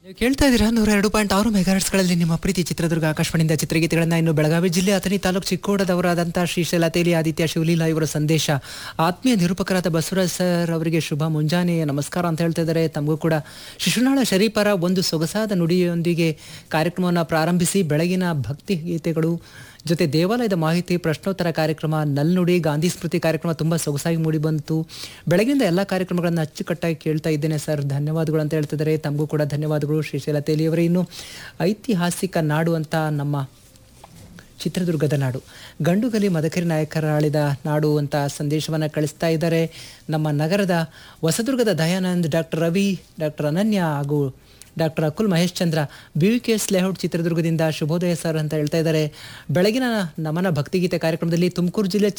ಕೇಳ್ತಾ ಇದ್ದೀರಾ ನೂರ ಎರಡು ಪಾಯಿಂಟ್ ಆರು ಮೆಗಾಹರ್ಟ್ಸ್ಗಳಲ್ಲಿ ನಿಮ್ಮ ಪ್ರೀತಿ ಚಿತ್ರದುರ್ಗ ಆಕಾಶವಾಣಿಯಿಂದ ಚಿತ್ರಗೀತೆಗಳನ್ನ ಇನ್ನು ಬೆಳಗಾವಿ ಜಿಲ್ಲೆ ಅಥಣಿ ತಾಲೂಕು ಚಿಕ್ಕೋಡದವರಾದಂಥ ಶ್ರೀಶೈಲ ತೇಲಿ ಆದಿತ್ಯ ಶಿವಲೀಲಾ ಇವರ ಸಂದೇಶ ಆತ್ಮೀಯ ನಿರೂಪಕರಾದ ಬಸವರಾಜ್ ಸರ್ ಅವರಿಗೆ ಶುಭ ಮುಂಜಾನೆ ನಮಸ್ಕಾರ ಅಂತ ಹೇಳ್ತಾ ಇದ್ದಾರೆ ತಮಗೂ ಕೂಡ ಶಿಶುನಾಳ ಶರೀಫರ ಒಂದು ಸೊಗಸಾದ ನುಡಿಯೊಂದಿಗೆ ಕಾರ್ಯಕ್ರಮವನ್ನು ಪ್ರಾರಂಭಿಸಿ ಬೆಳಗಿನ ಭಕ್ತಿ ಗೀತೆಗಳು ಜೊತೆ ದೇವಾಲಯದ ಮಾಹಿತಿ ಪ್ರಶ್ನೋತ್ತರ ಕಾರ್ಯಕ್ರಮ ನಲ್ನುಡಿ ಗಾಂಧಿ ಸ್ಮೃತಿ ಕಾರ್ಯಕ್ರಮ ತುಂಬ ಸೊಗಸಾಗಿ ಮೂಡಿ ಬಂತು ಬೆಳಗಿನಿಂದ ಎಲ್ಲ ಕಾರ್ಯಕ್ರಮಗಳನ್ನು ಅಚ್ಚುಕಟ್ಟಾಗಿ ಕೇಳ್ತಾ ಇದ್ದೇನೆ ಸರ್ ಧನ್ಯವಾದಗಳು ಅಂತ ಹೇಳ್ತಿದ್ದಾರೆ ತಮಗೂ ಕೂಡ ಧನ್ಯವಾದಗಳು ಶ್ರೀಶೈಲ ತೇಲಿಯವರೇ ಇನ್ನು ಐತಿಹಾಸಿಕ ನಾಡು ಅಂತ ನಮ್ಮ ಚಿತ್ರದುರ್ಗದ ನಾಡು ಗಂಡುಗಲಿ ಮದಕರಿ ನಾಯಕರ ಆಳಿದ ನಾಡು ಅಂತ ಸಂದೇಶವನ್ನು ಕಳಿಸ್ತಾ ಇದ್ದಾರೆ ನಮ್ಮ ನಗರದ ಹೊಸದುರ್ಗದ ದಯಾನಂದ್ ಡಾಕ್ಟರ್ ರವಿ ಡಾಕ್ಟರ್ ಅನನ್ಯ ಹಾಗೂ doctor Akul Mahesh Chandra B V K S layout ಚಿತ್ರದುರ್ಗದಿಂದ ಶುಭೋದಯ ಸರ್ ಅಂತ ಹೇಳ್ತಾ ಇದ್ದಾರೆ ಬೆಳಗಿನ ನಮನ ಭಕ್ತಿಗೀತೆ ಕಾರ್ಯಕ್ರಮದಲ್ಲಿ ತುಮಕೂರು ಜಿಲ್ಲೆ